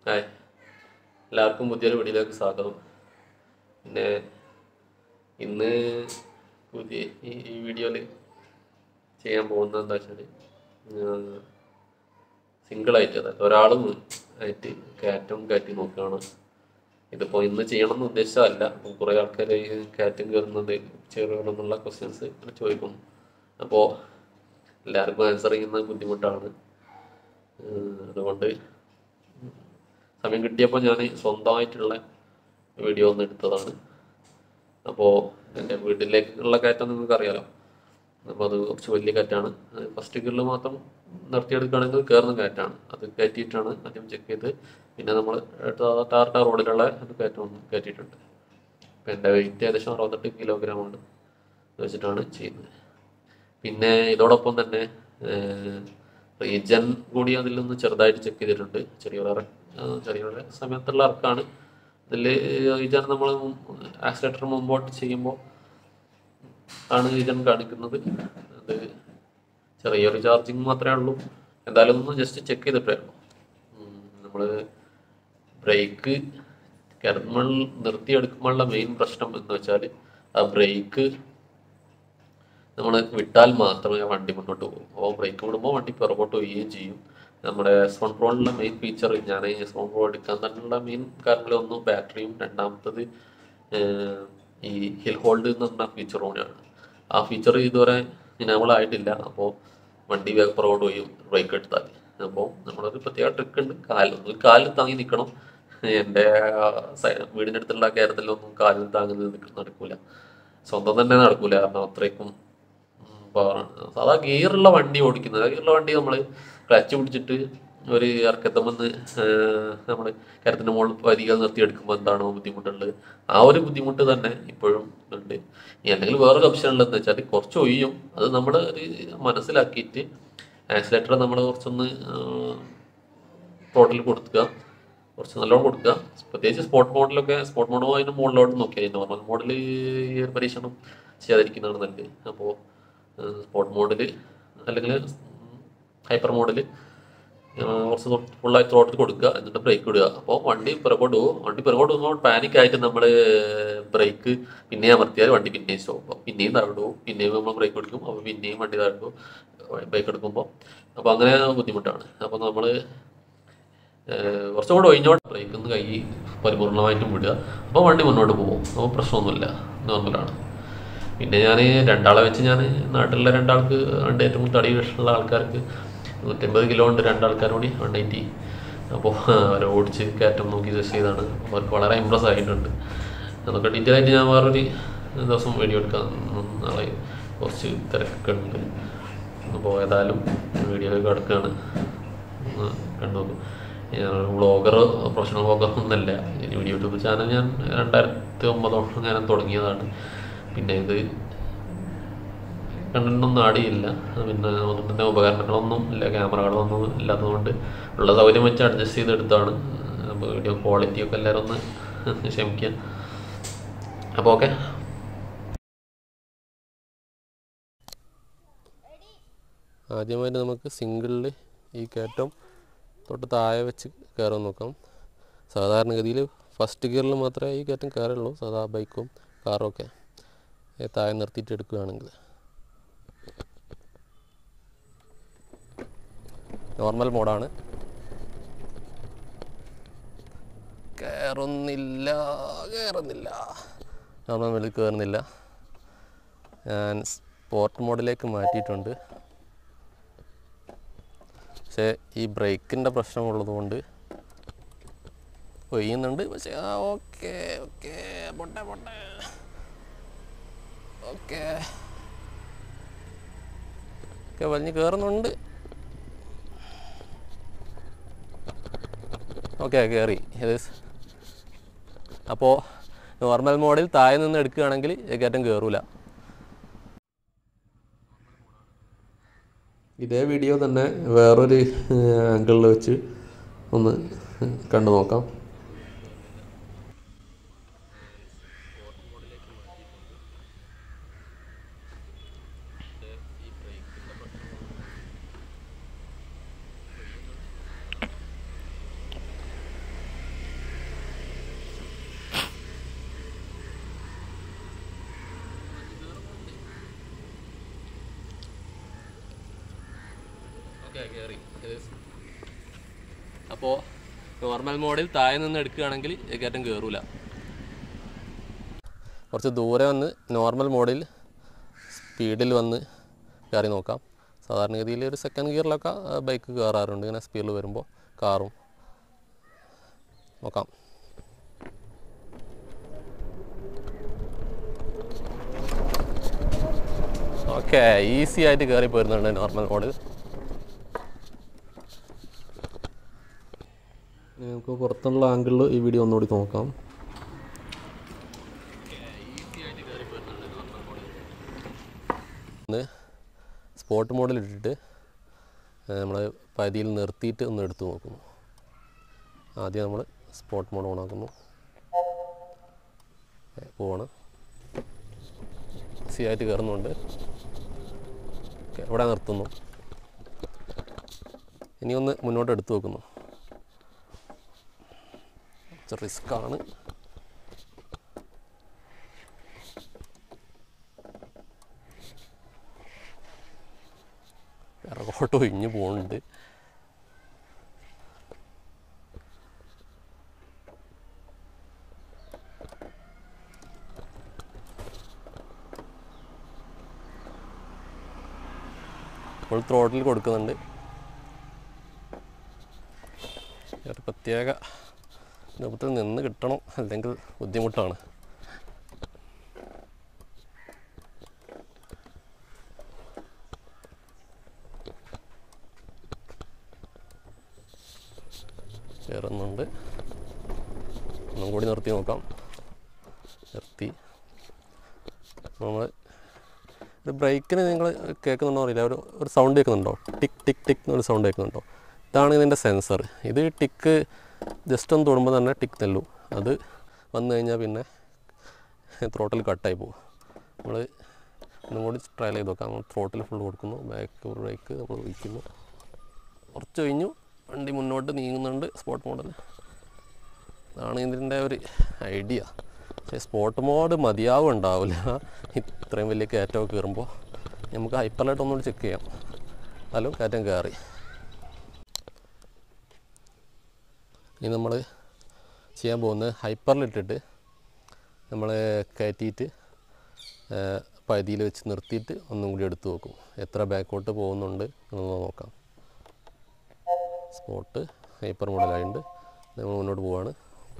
Hi എല്ലാവർക്കും പുതിയൊരു വീഡിയോയിലേക്ക് സ്വാഗതം പിന്നെ ഇന്ന് പുതിയ ഈ ഈ വീഡിയോയിൽ ചെയ്യാൻ പോകുന്നത് എന്താ വെച്ചാൽ സിംഗിളായിട്ട് അതായത് ഒരാളും ആയിട്ട് കയറ്റം കയറ്റി നോക്കുകയാണ് ഇതിപ്പോൾ ഇന്ന് ചെയ്യണം എന്ന് ഉദ്ദേശിച്ചതല്ല അപ്പോൾ കുറേ ആൾക്കാർ കയറ്റം കയറുന്നത് ചെറുകളെന്നുള്ള ക്വസ്റ്റ്യൻസ് ചോദിക്കുന്നു അപ്പോൾ എല്ലാവർക്കും ആൻസർ ചെയ്യുന്നത് ബുദ്ധിമുട്ടാണ് ഏഹ് അതുകൊണ്ട് സമയം കിട്ടിയപ്പോൾ ഞാൻ സ്വന്തമായിട്ടുള്ള വീഡിയോ ഒന്ന് എടുത്തതാണ് അപ്പോൾ എൻ്റെ വീട്ടിലേക്കുള്ള കയറ്റം നിങ്ങൾക്ക് അറിയാലോ അപ്പോൾ അത് കുറച്ച് വലിയ കയറ്റാണ് ഫസ്റ്റ് ഗിയറിൽ മാത്രം നിർത്തിയെടുക്കുകയാണെങ്കിൽ കയറുന്ന കയറ്റാണ് അത് കയറ്റിയിട്ടാണ് ആദ്യം ചെക്ക് ചെയ്ത് പിന്നെ നമ്മൾ ടാർട്ട റോഡിലുള്ള ഒരു കയറ്റം ഒന്ന് കയറ്റിയിട്ടുണ്ട് അപ്പോൾ എൻ്റെ വെയിറ്റ് ഏകദേശം അറുപത്തെട്ട് കിലോഗ്രാം ഉണ്ട് അത് വെച്ചിട്ടാണ് ചെയ്യുന്നത് പിന്നെ ഇതോടൊപ്പം തന്നെ റീജൻ കൂടി അതിൽ നിന്ന് ചെറുതായിട്ട് ചെക്ക് ചെയ്തിട്ടുണ്ട് ചെറിയൊരു ഇറ- ആ, ചെറിയൊരു സമയത്തുള്ള ഇറക്കാണ് ഇതിൽ റീജൻ നമ്മൾ ആക്സിലേറ്റർ മുമ്പോട്ട് ചെയ്യുമ്പോൾ ആണ് റീജൻ കാണിക്കുന്നത് അത് ചെറിയൊരു ചാർജിങ് മാത്രമേ ഉള്ളൂ എന്തായാലും ഒന്ന് ജസ്റ്റ് ചെക്ക് ചെയ്തിട്ടേ ഉള്ളൂ നമ്മൾ ബ്രേക്ക് കിടമൾ നിർത്തിയെടുക്കുമ്പോഴുള്ള മെയിൻ പ്രശ്നം എന്ന് വെച്ചാൽ ആ ബ്രേക്ക് നമ്മൾ വിട്ടാൽ മാത്രമേ വണ്ടി മുന്നോട്ട് പോകും അപ്പോൾ ബ്രേക്ക് വിടുമ്പോൾ വണ്ടി പുറകോട്ട് പോവുകയും ചെയ്യും നമ്മുടെ എസ് വൺ പ്രോണിലുള്ള മെയിൻ ഫീച്ചർ ഞാൻ എസ് വൺ പ്രോ എടുക്കാൻ തന്നെയുള്ള മെയിൻ കാര്യങ്ങളൊന്നും ബാറ്ററിയും രണ്ടാമത്തത് ഏഹ്, ഈ ഹിൽ ഹോൾഡ് എന്ന് പറഞ്ഞ ഫീച്ചർ കൂടിയാണ് ആ ഫീച്ചർ ഇതുവരെ ഇനേബിൾ ആയിട്ടില്ല അപ്പോൾ വണ്ടി വേഗം പുറകോട്ട് പോയി ബ്രേക്ക് എടുത്താൽ അപ്പോൾ നമ്മളൊരു പ്രത്യേക ട്രിക്ക് ഉണ്ട് കാലിൽ ഒരു കാലിൽ താങ്ങി നിൽക്കണം എൻ്റെ ആ സൈ- വീടിൻ്റെ അടുത്തുള്ള കേരളത്തിലൊന്നും കാലിൽ താങ്ങി നിൽക്കുന്ന നടക്കൂല സ്വന്തം തന്നെ നടക്കൂല കാരണം അത്രയ്ക്കും പവറാണ് സാധാ ഗിയറുള്ള വണ്ടി ഓടിക്കുന്നത് ഗിയറുള്ള വണ്ടി നമ്മൾ ക്ലച്ച് പിടിച്ചിട്ട് ഒരു ഇറക്കത്തുമെന്ന് നമ്മൾ കരത്തിൻ്റെ മുകളിൽ വരികൾ നിർത്തി എടുക്കുമ്പോൾ എന്താണോ ബുദ്ധിമുട്ടുള്ളത് ആ ഒരു ബുദ്ധിമുട്ട് തന്നെ ഇപ്പോഴും ഉണ്ട് ഇനി അല്ലെങ്കിൽ വേറൊരു ഓപ്ഷൻ ഉള്ളതെന്ന് വെച്ചാൽ കുറച്ച് ഒഴിയും അത് നമ്മൾ ഒരു മനസ്സിലാക്കിയിട്ട് ആക്സിലേറ്റർ നമ്മൾ കുറച്ചൊന്ന് ടോട്ടൽ കൊടുക്കുക കുറച്ച് നല്ലോണം കൊടുക്കുക പ്രത്യേകിച്ച് സ്പോർട്ട് മോഡിലൊക്കെ സ്പോർട്ട് മോഡോ അതിന് മുകളിലോട്ട് നോക്കിയാൽ നോർമൽ മോഡിൽ ഈ ഒരു പരീക്ഷണം ചെയ്യാതിരിക്കുന്നതാണ് നല്ലത് അപ്പോൾ സ്പോർട്ട് മോഡിൽ അല്ലെങ്കിൽ ഹൈപ്പർ മോഡിൽ കുറച്ച് ഫുള്ളായി ത്രോട്ടിൽ കൊടുക്കുക എന്നിട്ട് ബ്രേക്ക് വിടുക അപ്പോൾ വണ്ടി പുറകോട്ട് പോകും വണ്ടി പുറകോട്ട് പോകുമ്പോൾ പാനിക് ആയിട്ട് നമ്മൾ ബ്രേക്ക് പിന്നെയും അമർത്തിയാൽ വണ്ടി പിന്നെയും സ്റ്റോപ്പ് ആവും പിന്നെയും താഴോട്ട് പോകും പിന്നെയും നമ്മൾ ബ്രേക്ക് പിടിക്കും അപ്പോൾ പിന്നെയും വണ്ടി താഴോട്ട് പോകും ബ്രേക്ക് എടുക്കുമ്പോൾ അപ്പോൾ അങ്ങനെ ബുദ്ധിമുട്ടാണ് അപ്പോൾ നമ്മൾ കുറച്ചും കൂടെ ഒഴിഞ്ഞോട്ട് ബ്രേക്ക് ഒന്ന് കൈ പരിപൂർണമായിട്ടും വിടുക അപ്പോൾ വണ്ടി മുന്നോട്ട് പോകും അപ്പോൾ പ്രശ്നമൊന്നുമില്ല നോർമലാണ് പിന്നെ ഞാൻ രണ്ടാളെ വെച്ച് ഞാൻ നാട്ടിലുള്ള രണ്ടാൾക്ക് രണ്ട് ഏറ്റവും കൂടുതൽ തടി വിഷമുള്ള ആൾക്കാർക്ക് നൂറ്റമ്പത് കിലോ ഉണ്ട് രണ്ടാൾക്കാർ കൂടി വൺ എയ്റ്റി അപ്പോൾ അവരെ ഓടിച്ച് കയറ്റം നോക്കി ജസ്റ്റ് ചെയ്താണ് അവർക്ക് വളരെ ഇമ്പ്രസ് ആയിട്ടുണ്ട് അതൊക്കെ ഡീറ്റെയിൽ ആയിട്ട് ഞാൻ വേറൊരു ദിവസം വീഡിയോ എടുക്കാം നാളെ കുറച്ച് തിരക്കൊക്കെ ഉണ്ട് അപ്പോൾ ഏതായാലും വീഡിയോ കിടക്കുകയാണ് ഒന്ന് കണ്ടു നോക്കും ഞാൻ വ്ളോഗർ പ്രൊഫഷണൽ വ്ളോഗർ ഒന്നല്ല ഈ വീഡിയോ യൂട്യൂബ് ചാനൽ ഞാൻ രണ്ടായിരത്തി ഒമ്പതോളം ഞാൻ തുടങ്ങിയതാണ് പിന്നെ ഇത് കണ്ടന്റൊന്നും ആടിയില്ല പിന്നെ ഒന്നും തന്നെ ഉപകരണങ്ങളൊന്നും ഇല്ല ക്യാമറകളൊന്നും ഇല്ലാത്തതുകൊണ്ട് ഉള്ള സൗകര്യം വെച്ച് അഡ്ജസ്റ്റ് ചെയ്തെടുത്താണ് അപ്പോൾ വീഡിയോ ക്വാളിറ്റി ഒക്കെ എല്ലാവരും ഒന്ന് ക്ഷമിക്കുക അപ്പോൾ ഓക്കെ ആദ്യമായിട്ട് നമുക്ക് സിംഗിളിൽ ഈ കയറ്റം തൊട്ട് താഴെ വെച്ച് കയറാൻ നോക്കാം സാധാരണഗതിയിൽ ഫസ്റ്റ് ഗിയറിൽ മാത്രമേ ഈ കയറ്റം കയറുള്ളൂ സാധാ ബൈക്കും കാറും ഒക്കെ ഏ, താഴെ നിർത്തിയിട്ട് എടുക്കുകയാണെങ്കിൽ നോർമൽ മോഡാണ് കയറുന്നില്ല കയറുന്നില്ല നോർമൽ മോഡിൽ കയറുന്നില്ല ഞാൻ സ്പോർട്ട് മോഡിലേക്ക് മാറ്റിയിട്ടുണ്ട് പക്ഷേ ഈ ബ്രേക്കിൻ്റെ പ്രശ്നമുള്ളത് കൊണ്ട് ഒയ്യുന്നുണ്ട് പക്ഷേ ആ ഓക്കെ ഓക്കെ പൊട്ടെ പൊട്ടെ ഓക്കെ ഒക്കെ വലിഞ്ഞ് കയറുന്നുണ്ട് ഓക്കെ കയറി ഇത് അപ്പോൾ നോർമൽ മോഡിൽ താഴെ നിന്ന് എടുക്കുകയാണെങ്കിൽ കയറ്റം കയറൂല ഇതേ വീഡിയോ തന്നെ വേറൊരു ആംഗിളിൽ വെച്ച് ഒന്ന് കണ്ടു നോക്കാം ഓക്കെ കയറി അപ്പോൾ നോർമൽ മോഡിൽ താഴെ നിന്ന് എടുക്കുകയാണെങ്കിൽ കയറ്റം കയറൂല കുറച്ച് ദൂരെ വന്ന് നോർമൽ മോഡിൽ സ്പീഡിൽ വന്ന് കയറി നോക്കാം സാധാരണഗതിയിൽ ഒരു സെക്കൻഡ് ഗിയറിലൊക്കെ ബൈക്ക് കയറാറുണ്ട് ഇങ്ങനെ സ്പീഡിൽ വരുമ്പോൾ കാറും നോക്കാം ഓക്കെ ഈസി ആയിട്ട് കയറി പോരുന്നുണ്ട് നോർമൽ മോഡിൽ നമുക്ക് പുറത്തുള്ള ആംഗിളിൽ ഈ വീഡിയോ ഒന്നുകൂടി നോക്കാം ഒന്ന് സ്പോട്ട് മോഡിൽ ഇട്ടിട്ട് നമ്മൾ പതിയിൽ നിർത്തിയിട്ട് ഒന്ന് എടുത്തു നോക്കുന്നു ആദ്യം നമ്മൾ സ്പോട്ട് മോഡ് ഓണാക്കുന്നു പോവാണ് ഈസി ആയിട്ട് കയറുന്നുണ്ട് ഓക്കെ ഇവിടെ നിർത്തുന്നു ഇനി ഒന്ന് മുന്നോട്ട് എടുത്തു വെക്കുന്നു കുറച്ച് റിസ്ക്കാണ് ഇറകോട്ട് ഒഴിഞ്ഞു പോകുന്നുണ്ട് ഫുൾ ത്രോട്ടിൽ കൊടുക്കുന്നുണ്ട് ഒരു പ്രത്യേക രൂപത്തിൽ നിന്ന് കിട്ടണം അല്ലെങ്കിൽ ബുദ്ധിമുട്ടാണ് കയറുന്നുണ്ട് ഒന്നും കൂടി നിർത്തി നോക്കാം നിർത്തി നമ്മൾ ഒരു ബ്രേക്കിന് നിങ്ങൾ കേൾക്കുന്നുണ്ടോ അറിയില്ല ഒരു ഒരു സൗണ്ട് കേൾക്കുന്നുണ്ടോ ടിക് ടിക് ടിക് എന്നൊരു സൗണ്ട് കേൾക്കുന്നുണ്ടോ ഇതാണ് ഇതിൻ്റെ സെൻസർ ഇത് ടിക്ക് ജസ്റ്റ് ഒന്ന് തൊടുമ്പോൾ തന്നെ ടിക്ക് തെല്ലു അത് വന്നു കഴിഞ്ഞാൽ പിന്നെ ത്രോട്ടിൽ കട്ടായി പോകും നമ്മൾ ഒന്നും കൂടി ട്രയൽ ചെയ്ത് നോക്കാം നമ്മൾ ത്രോട്ടിൽ ഫുൾ കൊടുക്കുന്നു ബാക്ക് ബ്രേക്ക് നമ്മൾ ഒഴിക്കുന്നു കുറച്ച് കഴിഞ്ഞു വണ്ടി മുന്നോട്ട് നീങ്ങുന്നുണ്ട് സ്പോട്ട് മോഡിൽ അതാണ് ഇതിൻ്റെ ഒരു ഐഡിയ പക്ഷേ സ്പോട്ട് മോഡ് മതിയാവും ഉണ്ടാവില്ല ഇത്രയും വലിയ കയറ്റമൊക്കെ കയറുമ്പോൾ നമുക്ക് ഹൈപ്പർലൈറ്റ് ഒന്നുകൂടി ചെക്ക് ചെയ്യാം എന്നാലും കയറ്റം കയറി ഇനി നമ്മൾ ചെയ്യാൻ പോകുന്നത് ഹൈപ്പറിലിട്ടിട്ട് നമ്മൾ കയറ്റിയിട്ട് പകുതിയിൽ വെച്ച് നിർത്തിയിട്ട് ഒന്നും കൂടി എടുത്ത് നോക്കും എത്ര ബാക്കോട്ട് പോകുന്നുണ്ട് എന്നൊന്ന് നോക്കാം സ്പോട്ട് ഹൈപ്പർ മോഡലായിട്ടുണ്ട് നമ്മൾ മുന്നോട്ട് പോവാണ്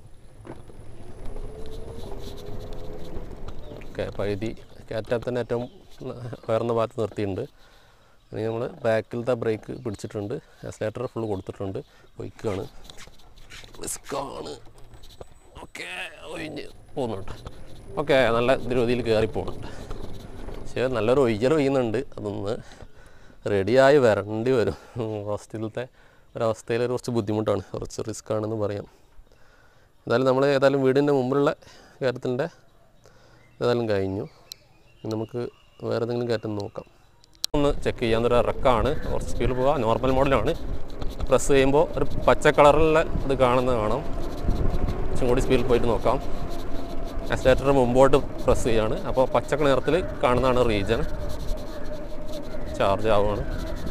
ഓക്കെ പകുതി കയറ്റാൽ തന്നെ ഏറ്റവും ഉയർന്ന ഭാഗത്ത് നിർത്തിയിട്ടുണ്ട് ഇനി നമ്മൾ ബാക്കിലത്തെ ബ്രേക്ക് പിടിച്ചിട്ടുണ്ട് ആക്സിലേറ്റർ ഫുൾ കൊടുത്തിട്ടുണ്ട് ഒഴിക്കുകയാണ് റിസ്ക്കാണ് ഓക്കെ ഒഴിഞ്ഞ് പോകുന്നുണ്ട് ഓക്കെ നല്ല ദ്രുതിയിൽ കയറി പോകുന്നുണ്ട് പക്ഷേ നല്ലൊരു ഒയ്യൽ ഒയ്യുന്നുണ്ട് അതൊന്ന് റെഡിയായി വരേണ്ടി വരും ഹോസ്റ്റലിലത്തെ ഒരവസ്ഥയിൽ കുറച്ച് ബുദ്ധിമുട്ടാണ് കുറച്ച് റിസ്ക് ആണെന്ന് പറയാം എന്തായാലും നമ്മൾ ഏതായാലും വീടിൻ്റെ മുമ്പിലുള്ള കാര്യത്തിൻ്റെ ഏതായാലും കഴിഞ്ഞു ഇനി നമുക്ക് വേറെ എന്തെങ്കിലും കയറ്റം നോക്കാം ഒന്ന് ചെക്ക് ചെയ്യാൻ ഒരു ഇറക്കാണ് കുറച്ച് സ്പീഡിൽ പോകാം നോർമൽ മോഡലാണ് പ്രസ് ചെയ്യുമ്പോൾ ഒരു പച്ച കളറിലുള്ള ഇത് കാണുന്നത് കാണാം കുറച്ചും കൂടി സ്പീഡിൽ പോയിട്ട് നോക്കാം ആക്സിലേറ്റർ മുമ്പോട്ട് പ്രസ് ചെയ്യാണ് അപ്പോൾ പച്ച നിറത്തിൽ കാണുന്നതാണ് റീജൻ ചാർജ് ആവുകയാണ്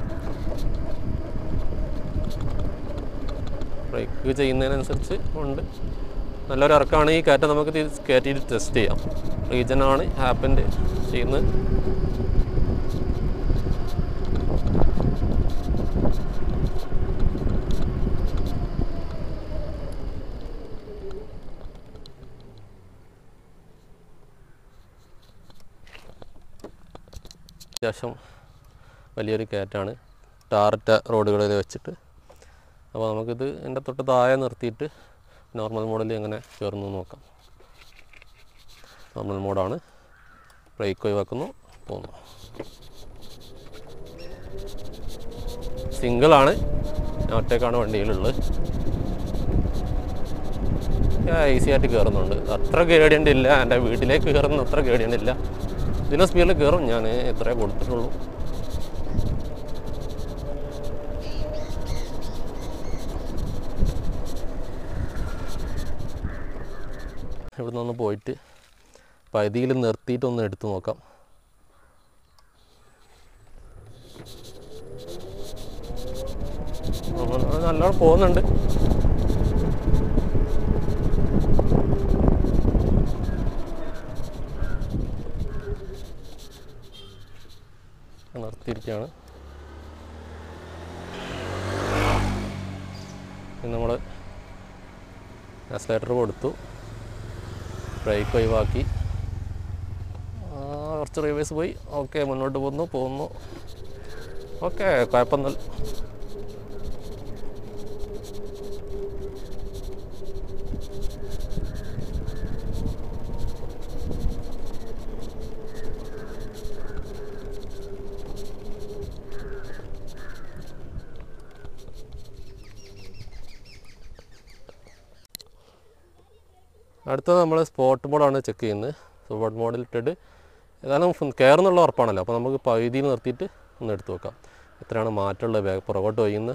ബ്രേക്ക് ചെയ്യുന്നതിനനുസരിച്ച് ഉണ്ട് നല്ലൊരു ഇറക്കമാണ് ഈ കയറ്റം നമുക്ക് ഇത് കയറ്റിയിട്ട് ടെസ്റ്റ് ചെയ്യാം റീജനാണ് ഹാപ്പൻ്റെ ചെയ്യുന്നത് അത്യാവശ്യം വലിയൊരു കയറ്റാണ് ടാറിട്ട റോഡുകളിൽ വെച്ചിട്ട് അപ്പോൾ നമുക്കിത് എൻ്റെ തൊട്ട് താഴെ നിർത്തിയിട്ട് നോർമൽ മോഡിൽ എങ്ങനെ കയറുന്നു എന്ന് നോക്കാം നോർമൽ മോഡാണ് ബ്രേക്ക് ഒഴിവാക്കുന്നു പോകുന്നു സിംഗിളാണ് ഞാൻ ഒറ്റക്കാണ് വണ്ടിയിലുള്ളത് ഈസി ആയിട്ട് കയറുന്നുണ്ട് അത്ര ഗേഡിയൻ്റ് ഇല്ല എൻ്റെ വീട്ടിലേക്ക് കയറുന്ന അത്ര ഗേഡിയൻ്റ് ഇല്ല ഇതിലും സ്പീഡിൽ കയറും ഞാൻ എത്രയേ കൊടുത്തിട്ടുള്ളൂ ഇവിടെ നിന്ന് പോയിട്ട് പകുതിയിൽ നിർത്തിയിട്ടൊന്ന് എടുത്തു നോക്കാം നല്ലോണം പോകുന്നുണ്ട് നിർത്തിയിരിക്കുകയാണ് നമ്മൾ ആക്സിലേറ്റർ കൊടുത്തു ബ്രേക്ക് ഒഴിവാക്കി ആ, കുറച്ച് റിവേഴ്സ് പോയി ഓക്കെ മുന്നോട്ട് പോകുന്നു പോകുന്നു ഓക്കെ കുഴപ്പമൊന്നുമില്ല അടുത്തത് നമ്മൾ സ്പോട്ട് മോഡാണ് ചെക്ക് ചെയ്യുന്നത് സ്പോട്ട് മോഡിൽ ഇട്ടിട്ട് ഏതായാലും കയറുന്നുള്ള ഉറപ്പാണല്ലോ അപ്പോൾ നമുക്ക് പകുതിയിൽ നിർത്തിയിട്ട് ഒന്ന് എടുത്ത് നോക്കാം എത്രയാണ് മാറ്റമുള്ളത് ബാഗ് പുറകോട്ട് വയ്യുന്നത്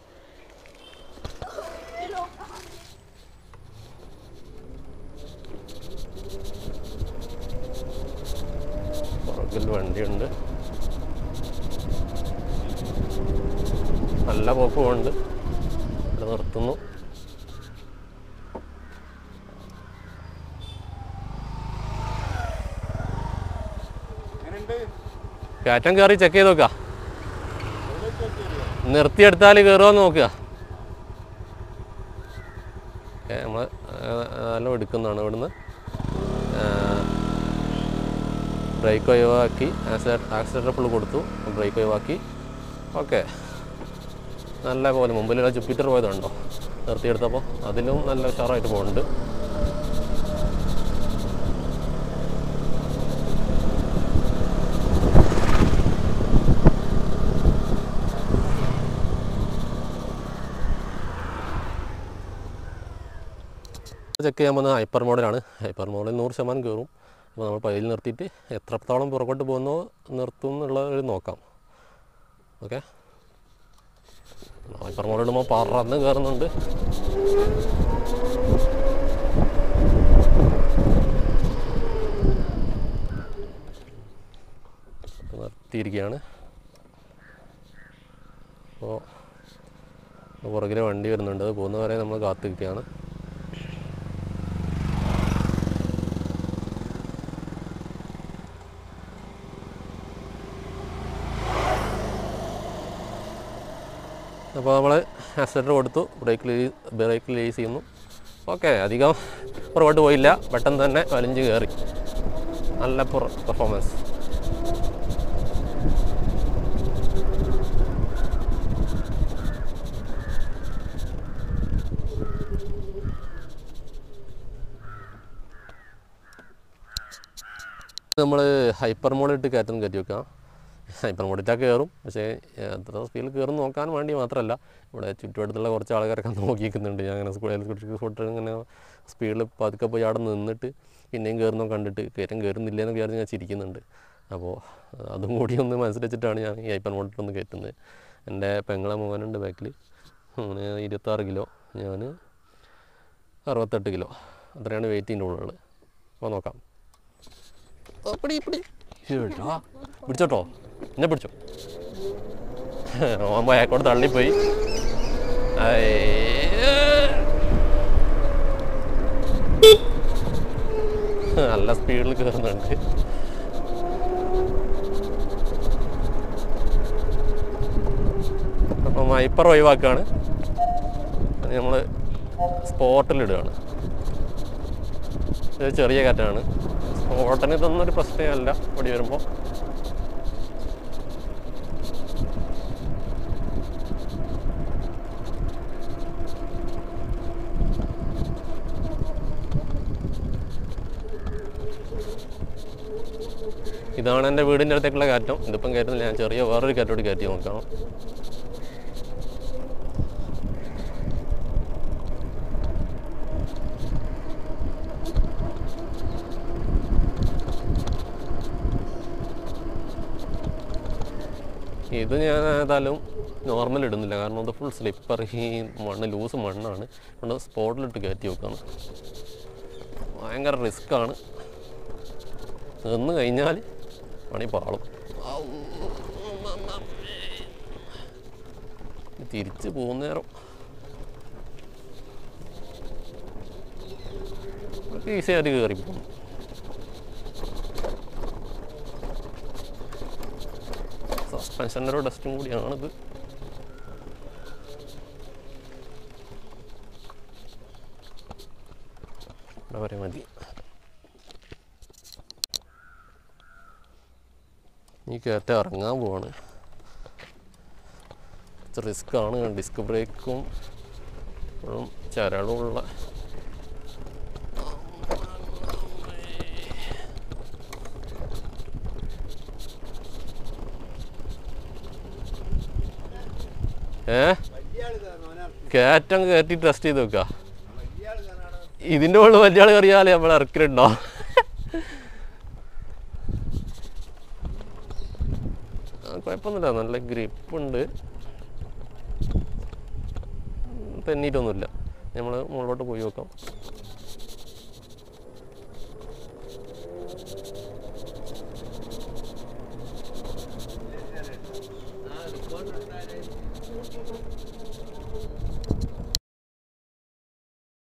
പുറകിൽ വണ്ടിയുണ്ട് നല്ല പോക്ക് പോകുന്നുണ്ട് ഇവിടെ നിർത്തുന്നു കയറ്റം കയറി ചെക്ക് ചെയ്ത് നോക്കുക നിർത്തിയെടുത്താൽ കയറുമോ നോക്കുക ഓക്കെ നമ്മൾ നല്ല എടുക്കുന്നതാണ് ഇവിടുന്ന് ബ്രേക്ക് ഒഴിവാക്കി ആക്സിലേറ്റർ ഫുള്ള് കൊടുത്തു ബ്രേക്ക് ഒഴിവാക്കി ഓക്കെ നല്ല പോലെ മുമ്പിലുള്ള ജുപ്പിറ്റർ പോയതുണ്ടോ നിർത്തിയെടുത്തപ്പോൾ അതിലും നല്ല ഉഷാറായിട്ട് പോകുന്നുണ്ട് ചെക്ക് ചെയ്യാൻ പോകുന്നത് ഹൈപ്പർ മോഡലാണ് ഹൈപ്പർ മോഡൽ നൂറ് ശതമാനം കയറും അപ്പോൾ നമ്മൾ പയ്യിൽ നിർത്തിയിട്ട് എത്രത്തോളം പുറകോട്ട് പോകുന്നോ നിർത്തും എന്നുള്ള ഒരു നോക്കാം ഓക്കെ ഹൈപ്പർ മോഡൽ ഇടുമ്പോൾ പറന്ന് കയറുന്നുണ്ട് ഇപ്പൊ നിർത്തിയിരിക്കുകയാണ് അപ്പോൾ പുറകിൽ വണ്ടി വരുന്നുണ്ട് അത് പോകുന്നവരെ നമ്മൾ കാത്തിരിക്കുകയാണ് അപ്പോൾ നമ്മൾ ആക്സിലേറ്റർ കൊടുത്തു ബ്രേക്ക് ബ്രേക്ക് റിലീസ് ചെയ്യുന്നു ഓക്കെ അധികം പുറകോട്ട് പോയില്ല പെട്ടെന്ന് തന്നെ വലിഞ്ച് കയറി നല്ല പെർഫോമൻസ് നമ്മൾ ഹൈപ്പർ മോഡിട്ട് കയറ്റം കയറ്റി വെക്കാം ഹൈപ്പർ മോഡിറ്റാ കയറും പക്ഷേ എത്ര സ്പീഡിൽ കയറും നോക്കാൻ വേണ്ടി മാത്രമല്ല ഇവിടെ ചുറ്റുവട്ടത്തുള്ള കുറച്ച് ആൾക്കാരൊക്കെ നോക്കിക്കുന്നുണ്ട് ഞാൻ അങ്ങനെ സ്കൂളിൽ സ്കൂട്ടർ ഇങ്ങനെ സ്പീഡിൽ പതുക്കെ പോയി അവിടെ നിന്നിട്ട് പിന്നെയും കയറുന്നോ കണ്ടിട്ട് കയറ്റം കയറുന്നില്ലെന്ന് വിചാരിച്ച് ഞാൻ ചിരിക്കുന്നുണ്ട് അപ്പോൾ അതും കൂടി ഒന്ന് മനസ്സിൽ ഞാൻ ഈ ഹൈപ്പർ മോഡിട്ടൊന്ന് കയറ്റുന്നത് എൻ്റെ പെങ്ങളെ മോനുണ്ട് ബാക്കിൽ അവന് ഇരുപത്താറ് കിലോ ഞാൻ അറുപത്തെട്ട് കിലോ അത്രയാണ് വെയിറ്റിൻ്റെ ഉള്ളത് അപ്പോൾ നോക്കാം അപ്പടി ഇപ്പടി ചേട്ടാ പിടിച്ചോട്ടോ എന്നെ പിടിച്ചോ ഓൻ അയാൾക്കോട് തള്ളിപ്പോയി അയ്യേ. നല്ല സ്പീഡിൽ കയറുന്നുണ്ട് അപ്പം വൈപ്പർ ഒഴിവാക്കുകയാണ് നമ്മൾ സ്പോട്ടിലിടുകയാണ് ഇത് ചെറിയ കാറ്റാണ് സ്പോട്ടിന് ഇതൊന്നും ഒരു പ്രശ്നമല്ല ഓടി വരുമ്പോൾ ഇതാണ് എൻ്റെ വീടിൻ്റെ അടുത്തേക്കുള്ള കയറ്റം ഇതിപ്പം കയറ്റുന്നില്ല ഞാൻ ചെറിയ വേറൊരു കയറ്റോട് കയറ്റി നോക്കാം ഇത് ഞാൻ ഏതായാലും നോർമൽ ഇടുന്നില്ല കാരണം അത് ഫുൾ സ്ലിപ്പർ ഈ മണ്ണ് ലൂസ് മണ്ണാണ് അതുകൊണ്ട് സ്പോട്ടിലിട്ട് കയറ്റി വെക്കാണ് ഭയങ്കര റിസ്ക്കാണ് നിന്ന് കഴിഞ്ഞാൽ പണി പാളും തിരിച്ച് പോകുന്നേരം ഈസി ആയിട്ട് കയറി പോകും സസ്പെൻഷൻ്റെ ഒരു ടെസ്റ്റും കൂടിയാണിത് ഇവിടെ വരെ മതി ഈ കയറ്റം ഇറങ്ങാൻ പോവാണ് റിസ്ക് ആണ് ഡിസ്ക് ബ്രേക്കും ഇപ്പോഴും ചരളുമുള്ള ഏ കയറ്റം കയറ്റി ടെസ്റ്റ് ചെയ്ത് നോക്കുക ഇതിൻ്റെ ഉള്ളിൽ വലിയ ആൾ കറിയാലേ നമ്മൾ ഇറക്കലുണ്ടോ ആ, കുഴപ്പമൊന്നുമില്ല നല്ല ഗ്രിപ്പ് ഉണ്ട് തെന്നിയിട്ടൊന്നുമില്ല നമ്മൾ മുകളിലോട്ട് പോയി നോക്കാം